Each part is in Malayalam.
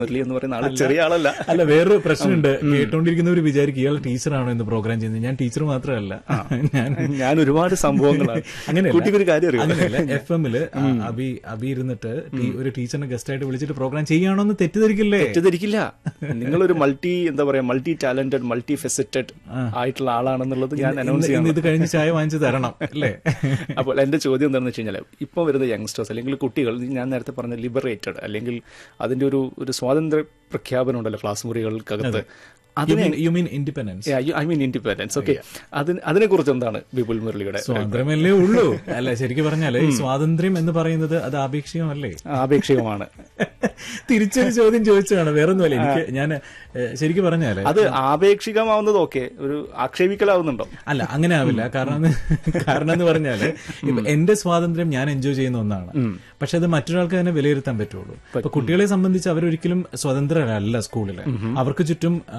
മുരളി എന്ന് പറയുന്ന ആള് ചെറിയ ആളല്ല അല്ല വേറൊരു പ്രശ്നമുണ്ട് കേട്ടോണ്ടിരിക്കുന്നവർ വിചാരിക്കും ഇയാൾ ടീച്ചറാണോ എന്ന് പ്രോഗ്രാം ചെയ്യുന്നത് ഞാൻ ടീച്ചർ മാത്രമല്ല ഞാൻ ഞാൻ ഒരുപാട് സംഭവങ്ങളാണ് അങ്ങനെയല്ല. കുട്ടിക്ക് ഒരു കാര്യം അറിയാം അങ്ങനെയല്ല എഫ് എമ്മില് അബി അബി ഇരുന്നിട്ട് ടീ- ഒരു ടീച്ചറിനെ ഗസ്റ്റ് ആയിട്ട് വിളിച്ചിട്ട് പ്രോഗ്രാം ചെയ്യാണോ എന്ന് തെറ്റിദ്ധരിക്കില്ലേ തെറ്റിദ്ധരിക്കില്ല നിങ്ങളൊരു മൾട്ടി എന്താ പറയാ മൾട്ടി ടാലന്റഡ് മൾട്ടി ഫെസിറ്റഡ് ആയിട്ടുള്ള ആളാണെന്നുള്ളത് ഞാൻ അനൗൺസ് ഇന്ന് ചെയ്യാൻ ഇന്ന് ഇത് കഴിഞ്ഞ് ചായ വാങ്ങിച്ചു തരണം അല്ലേ അപ്പോൾ എന്റെ ചോദ്യം എന്താണെന്ന് വെച്ച് കഴിഞ്ഞാൽ ഇപ്പം വരുന്ന യങ്സ്റ്റേഴ്സ് അല്ലെങ്കിൽ കുട്ടികൾ ഞാൻ നേരത്തെ പറഞ്ഞ ലിബറേറ്റഡ് അല്ലെങ്കിൽ അതിന്റെ ഒരു ഒരു സ്വാതന്ത്ര്യ പ്രഖ്യാപനം ഉണ്ടല്ലോ ക്ലാസ് മുറികൾക്കകത്ത് അതിനെ you mean independence I mean independence okay അതിന് അതിനെ കുറിച്ച് എന്താണ് വിപുൽ മുരളിയുടെ സ്വാതന്ത്ര്യമല്ലേ ഉള്ളൂ അല്ല ശരിക്കും പറഞ്ഞാല് ഈ സ്വാതന്ത്ര്യം എന്ന് പറയുന്നത് അത് ആപേക്ഷികമല്ലേ ആപേക്ഷികമാണ് തിരിച്ചൊരു ചോദ്യം ചോദിച്ചതാണ് വേറെ ഒന്നുമല്ല എനിക്ക് ഞാൻ ഏഹ്, ശരിക്കും പറഞ്ഞാല് അത് ആപേക്ഷികമാവുന്നത് ഓക്കെ ഒരു ആക്ഷേപിക്കലാവുന്നുണ്ടോ അല്ല അങ്ങനെ ആവില്ല കാരണം എന്ന് കാരണം എന്ന് പറഞ്ഞാല് ഇപ്പൊ എന്റെ സ്വാതന്ത്ര്യം ഞാൻ എൻജോയ് ചെയ്യുന്ന ഒന്നാണ് പക്ഷെ അത് മറ്റൊരാൾക്ക് തന്നെ വിലയിരുത്താൻ പറ്റുള്ളൂ ഇപ്പൊ കുട്ടികളെ സംബന്ധിച്ച് അവരൊരിക്കലും സ്വതന്ത്രരല്ല സ്കൂളില് അവർക്ക് ചുറ്റും ആ,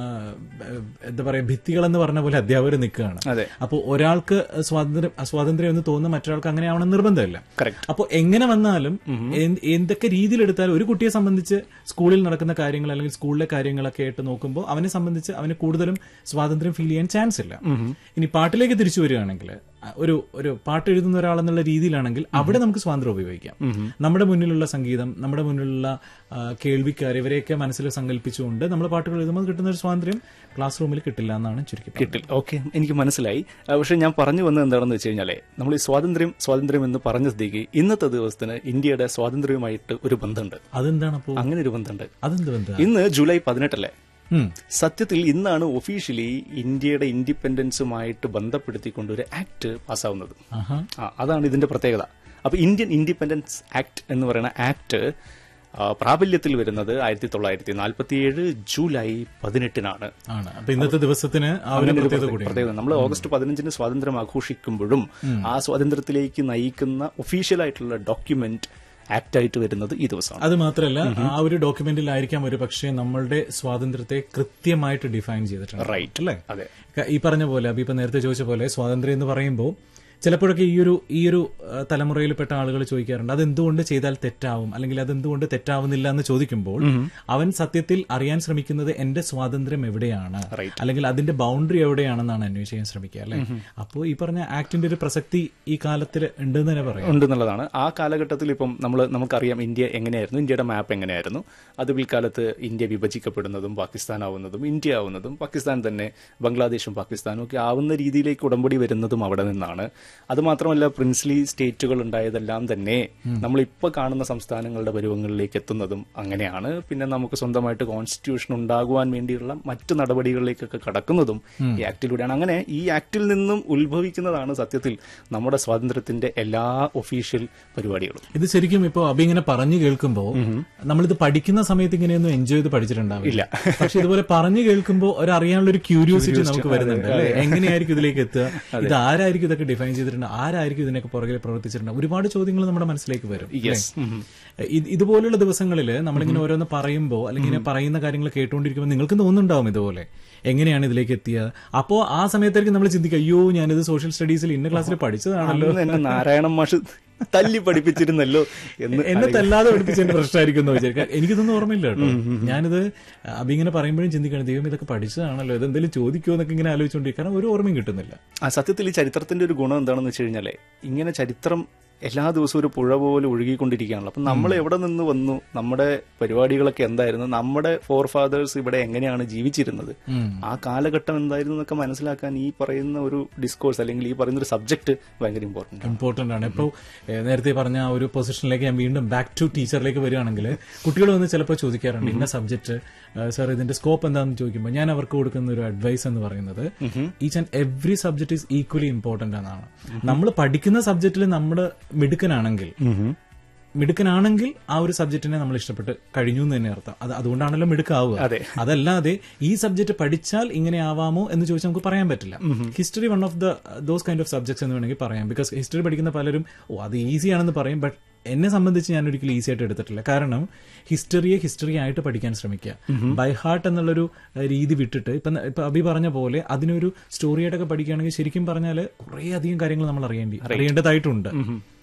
എന്താ പറയാ ഭിത്തികൾ എന്ന് പറഞ്ഞ പോലെ അധ്യാപകർ നിൽക്കുകയാണ് അതെ. അപ്പോൾ ഒരാൾക്ക് സ്വാതന്ത്ര്യം സ്വാതന്ത്ര്യം എന്ന് തോന്നുന്ന മറ്റൊരാൾക്ക് അങ്ങനെ ആവണം നിർബന്ധമില്ല Correct. അപ്പോൾ എങ്ങനെ വന്നാലും എന്ത്- എന്തൊക്കെ രീതിയിലെടുത്താലും ഒരു കുട്ടിയെ സംബന്ധിച്ച് സ്കൂളിൽ നടക്കുന്ന കാര്യങ്ങൾ അല്ലെങ്കിൽ സ്കൂളിലെ കാര്യങ്ങളൊക്കെ ആയിട്ട് നോക്കുമ്പോൾ അവനെ സംബന്ധിച്ച് അവന് കൂടുതലും സ്വാതന്ത്ര്യം ഫീൽ ചെയ്യാൻ ചാൻസ് ഇല്ല ഇനി പാട്ടിലേക്ക് തിരിച്ചു വരികയാണെങ്കിൽ അഹ് ഒരു ഒരു പാട്ട് എഴുതുന്ന ഒരാളെന്നുള്ള രീതിയിലാണെങ്കിൽ അവിടെ നമുക്ക് സ്വാതന്ത്ര്യം ഉപയോഗിക്കാം നമ്മുടെ മുന്നിലുള്ള സംഗീതം നമ്മുടെ മുന്നിലുള്ള ആ, കേൾവിക്കാർ ഇവരെയൊക്കെ മനസ്സിൽ സങ്കല്പിച്ചുകൊണ്ട് നമ്മൾ പാട്ടുകൾ എഴുതുമ്പോൾ കിട്ടുന്ന ഒരു സ്വാതന്ത്ര്യം ക്ലാസ് റൂമിൽ കിട്ടില്ല എന്നാണ് ചുരുക്കി പറയുന്നത്. കിട്ടില്ല ഓക്കെ എനിക്ക് മനസ്സിലായി ആ, പക്ഷെ ഞാൻ പറഞ്ഞു വന്നത് എന്താണെന്ന് വെച്ച് കഴിഞ്ഞാലേ നമ്മൾ ഈ സ്വാതന്ത്ര്യം സ്വാതന്ത്ര്യം എന്ന് പറഞ്ഞ സ്ഥിതിക്ക് ഇന്നത്തെ ദിവസത്തിന് ഇന്ത്യയുടെ സ്വാതന്ത്ര്യവുമായിട്ട് ഒരു ബന്ധമുണ്ട് അതെന്താണ് അപ്പോൾ അങ്ങനെ ഒരു ബന്ധമുണ്ട് അതെന്ത് ബന്ധം ഇന്ന് ജൂലൈ പതിനെട്ടല്ലേ ഉം. സത്യത്തിൽ ഇന്നാണ് ഒഫീഷ്യലി ഇന്ത്യയുടെ ഇൻഡിപെൻഡൻസുമായിട്ട് ബന്ധപ്പെടുത്തിക്കൊണ്ട് ഒരു ആക്ട് പാസ്സാവുന്നത് ആഹാ ആ, അതാണ് ഇതിന്റെ പ്രത്യേകത അപ്പൊ ഇന്ത്യൻ ഇൻഡിപെൻഡൻസ് ആക്ട് എന്ന് പറയുന്ന ആക്ട് ആ, പ്രാബല്യത്തിൽ വരുന്നത് ആയിരത്തി തൊള്ളായിരത്തി നാൽപ്പത്തിയേഴ് ജൂലൈ പതിനെട്ടിനാണ് ആണ് അപ്പൊ ഇന്നത്തെ ദിവസത്തിന് ആ ഒരു പ്രത്യേകത കൂടി പ്രത്യേകത നമ്മൾ ഓഗസ്റ്റ് പതിനഞ്ചിന് സ്വാതന്ത്ര്യം ആഘോഷിക്കുമ്പോഴും ആ സ്വാതന്ത്ര്യത്തിലേക്ക് നയിക്കുന്ന ഒഫീഷ്യൽ ആയിട്ടുള്ള ഡോക്യുമെന്റ് ആക്ട് ആയിട്ട് വരുന്നത് ഈ ദിവസമാണ് അത് മാത്രമല്ല ആ ഒരു ഡോക്യുമെന്റിലായിരിക്കാം ഒരു പക്ഷേ നമ്മളുടെ സ്വാതന്ത്ര്യത്തെ കൃത്യമായിട്ട് ഡിഫൈൻ ചെയ്തിട്ടുണ്ട് റൈറ്റ് അല്ലേ അതെ ക- ഈ പറഞ്ഞ പോലെ അപ്പൊ ഇപ്പൊ നേരത്തെ ചോദിച്ച പോലെ സ്വാതന്ത്ര്യം എന്ന് പറയുമ്പോൾ ചിലപ്പോഴൊക്കെ ഈ ഒരു ഈ ഒരു ആ, തലമുറയിൽപ്പെട്ട ആളുകൾ ചോദിക്കാറുണ്ട് അതെന്തുകൊണ്ട് ചെയ്താൽ തെറ്റാവും അല്ലെങ്കിൽ അതെന്തുകൊണ്ട് തെറ്റാവുന്നില്ല എന്ന് ചോദിക്കുമ്പോൾ അവൻ സത്യത്തിൽ അറിയാൻ ശ്രമിക്കുന്നത് എന്റെ സ്വാതന്ത്ര്യം എവിടെയാണ് Right. അല്ലെങ്കിൽ അതിന്റെ ബൗണ്ടറി എവിടെയാണെന്നാണ് അന്വേഷിക്കാൻ ശ്രമിക്കുക അല്ലെ അപ്പോൾ ഈ പറഞ്ഞ ആക്ടിന്റെ ഒരു പ്രസക്തി ഈ കാലത്തിൽ ഉണ്ടെന്ന് തന്നെ പറയാം ഉണ്ടെന്നുള്ളതാണ് ആ കാലഘട്ടത്തിൽ ഇപ്പം നമ്മൾ നമുക്കറിയാം ഇന്ത്യ എങ്ങനെയായിരുന്നു ഇന്ത്യയുടെ മാപ്പ് എങ്ങനെയായിരുന്നു അത് പിൽക്കാലത്ത് ഇന്ത്യ വിഭജിക്കപ്പെടുന്നതും പാകിസ്ഥാൻ ആവുന്നതും ഇന്ത്യ ആവുന്നതും പാകിസ്ഥാൻ തന്നെ ബംഗ്ലാദേശും പാകിസ്ഥാനും ഒക്കെ ആവുന്ന രീതിയിലേക്ക് ഉടമ്പടി വരുന്നതും അവിടെ നിന്നാണ് അത് മാത്രമല്ല പ്രിൻസ്ലി സ്റ്റേറ്റുകൾ ഉണ്ടായതെല്ലാം തന്നെ നമ്മളിപ്പോൾ കാണുന്ന സംസ്ഥാനങ്ങളുടെ പരുവങ്ങളിലേക്ക് എത്തുന്നതും അങ്ങനെയാണ് പിന്നെ നമുക്ക് സ്വന്തമായിട്ട് കോൺസ്റ്റിറ്റ്യൂഷൻ ഉണ്ടാകുവാൻ വേണ്ടിയുള്ള മറ്റു നടപടികളിലേക്കൊക്കെ കടക്കുന്നതും ഈ ആക്ടിലൂടെയാണ് അങ്ങനെ ഈ ആക്ടിൽ നിന്നും ഉത്ഭവിക്കുന്നതാണ് സത്യത്തിൽ നമ്മുടെ സ്വാതന്ത്ര്യത്തിന്റെ എല്ലാ ഒഫീഷ്യൽ പരിപാടികളും ഇത് ശരിക്കും ഇപ്പോ അബി ഇങ്ങനെ പറഞ്ഞു കേൾക്കുമ്പോ നമ്മളിത് പഠിക്കുന്ന സമയത്ത് ഇങ്ങനെയൊന്നും എൻജോയ് ചെയ്ത് പഠിച്ചിട്ടുണ്ടാവില്ല ഇല്ല. പക്ഷെ ഇതുപോലെ പറഞ്ഞു കേൾക്കുമ്പോൾ ഒരു അറിയാനുള്ള ഒരു ക്യൂരിയോസിറ്റി നമുക്ക് വരുന്നുണ്ട് അല്ലെ എങ്ങനെയായിരിക്കും ഇതിലേക്ക് എത്തുക ഇത് ആരായിരിക്കും ഇതൊക്കെ ഡിഫൈൻ ചെയ്തിട്ടുണ്ട് ആരായിരിക്കും ഇതിനൊക്കെ പുറകെ പ്രവർത്തിച്ചിട്ടുണ്ട് ഒരുപാട് ചോദ്യങ്ങൾ നമ്മുടെ മനസ്സിലേക്ക് വരും യെസ് ഇത് ഇതുപോലുള്ള ദിവസങ്ങളിൽ നമ്മളിങ്ങനെ ഓരോന്ന് പറയുമ്പോൾ അല്ലെങ്കിൽ ഇങ്ങനെ പറയുന്ന കാര്യങ്ങൾ കേട്ടുകൊണ്ടിരിക്കുമ്പോൾ നിങ്ങൾക്ക് തോന്നുന്നുണ്ടാവും ഇതുപോലെ എങ്ങനെയാണ് ഇതിലേക്ക് എത്തിയത് അപ്പോ ആ സമയത്തായിരിക്കും നമ്മൾ ചിന്തിക്കുക അയ്യോ ഞാനിത് സോഷ്യൽ സ്റ്റഡീസിൽ ഇന്ന ക്ലാസ്സിൽ പഠിച്ചതാണല്ലോ അന്ന് എന്നെ നാരായണൻ മാഷ് തല്ലി പഠിപ്പിച്ചിരുന്നല്ലോ എന്ന് എന്നെ തല്ലാതെ പഠിപ്പിച്ചതിന്റെ പ്രശ്നമായിരിക്കും എന്ന് വിചാരിക്കാം എനിക്കിതൊന്നും ഓർമ്മയില്ല കേട്ടോ ഞാനിത് അബി ഇങ്ങനെ പറയുമ്പോഴും ചിന്തിക്കണം ദൈവം ഇതൊക്കെ പഠിച്ചതാണല്ലോ ഇത് എന്തെങ്കിലും ചോദിക്കുമോ എന്നൊക്കെ ഇങ്ങനെ ആലോചിച്ചുകൊണ്ടിരിക്കും കാരണം ഒരു ഓർമ്മയും കിട്ടുന്നില്ല ആ സത്യത്തിൽ ഈ ചരിത്രത്തിന്റെ ഒരു ഗുണം എന്താണെന്ന് വെച്ച് കഴിഞ്ഞാലേ ഇങ്ങനെ ചരിത്രം എല്ലാ ദിവസവും ഒരു പുഴ പോലെ ഒഴുകിക്കൊണ്ടിരിക്കുകയാണല്ലോ അപ്പം നമ്മൾ എവിടെ നിന്ന് വന്നു നമ്മുടെ പരിപാടികളൊക്കെ എന്തായിരുന്നു നമ്മുടെ ഫോർ ഫാദേഴ്സ് ഇവിടെ എങ്ങനെയാണ് ജീവിച്ചിരുന്നത് ആ കാലഘട്ടം എന്തായിരുന്നു എന്നൊക്കെ മനസ്സിലാക്കാൻ ഈ പറയുന്ന ഒരു ഡിസ്കോഴ്സ് അല്ലെങ്കിൽ ഈ പറയുന്ന ഒരു സബ്ജക്ട് ഭയങ്കര ഇമ്പോർട്ടന്റ് ആണ് ഇമ്പോർട്ടന്റ് ആണ് ഇപ്പോൾ നേരത്തെ പറഞ്ഞ ആ ഒരു പൊസിഷനിലേക്ക് ഞാൻ വീണ്ടും ബാക്ക് ടു ടീച്ചറിലേക്ക് വരികയാണെങ്കിൽ കുട്ടികൾ വന്ന് ചിലപ്പോൾ ചോദിക്കാറുണ്ട് ഇന്ന സബ്ജക്ട് സാർ ഇതിന്റെ സ്കോപ്പ് എന്താണെന്ന് ചോദിക്കുമ്പോൾ ഞാൻ അവർക്ക് കൊടുക്കുന്ന ഒരു അഡ്വൈസ് എന്ന് പറയുന്നത് each and every subject is equally important എന്നാണ് നമ്മൾ പഠിക്കുന്ന സബ്ജക്റ്റിൽ നമ്മൾ മിടുക്കനാണെങ്കിൽ മിടുക്കനാണെങ്കിൽ ആ ഒരു സബ്ജക്റ്റിനെ നമ്മൾ ഇഷ്ടപ്പെട്ട് കഴിഞ്ഞു എന്ന് തന്നെ അർത്ഥം അത് അതുകൊണ്ടാണല്ലോ മിടുക്കാവുക അതെ. അതല്ലാതെ ഈ സബ്ജക്ട് പഠിച്ചാൽ ഇങ്ങനെ ആവാമോ എന്ന് ചോദിച്ചാൽ നമുക്ക് പറയാൻ പറ്റില്ല history one of the those kind of subjects എന്ന് വേണമെങ്കിൽ പറയാം ബിക്കോസ് ഹിസ്റ്ററി പഠിക്കുന്ന പലരും ഓ അത് ഈസി ആണെന്ന് പറയും ബട്ട് എന്നെ സംബന്ധിച്ച് ഞാൻ ഒരിക്കലും ഈസി ആയിട്ട് എടുത്തിട്ടില്ല കാരണം ഹിസ്റ്ററിയെ ഹിസ്റ്ററി ആയിട്ട് പഠിക്കാൻ ശ്രമിക്കുക ബൈ ഹാർട്ട് എന്നുള്ളൊരു ഏഹ്, രീതി വിട്ടിട്ട് ഇപ്പൊ ഇപ്പൊ അഭി പറഞ്ഞ പോലെ അതിനൊരു സ്റ്റോറി ആയിട്ടൊക്കെ പഠിക്കുകയാണെങ്കിൽ ശരിക്കും പറഞ്ഞാൽ കുറേ അധികം കാര്യങ്ങൾ നമ്മൾ അറിയേണ്ടി അറിയേണ്ടതായിട്ടുണ്ട്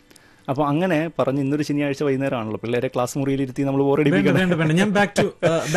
അപ്പോൾ അങ്ങനെ പറഞ്ഞ് ഇന്നൊരു ശനിയാഴ്ച വൈകുന്നേരമാണല്ലോ പിള്ളേരെ ക്ലാസ് മുറിയിലിരുത്തി നമ്മൾ വേണ്ട ബോറടിപ്പിക്കുന്നത് വേണ്ട വേണ്ട ഞാൻ ബാക്ക് ടു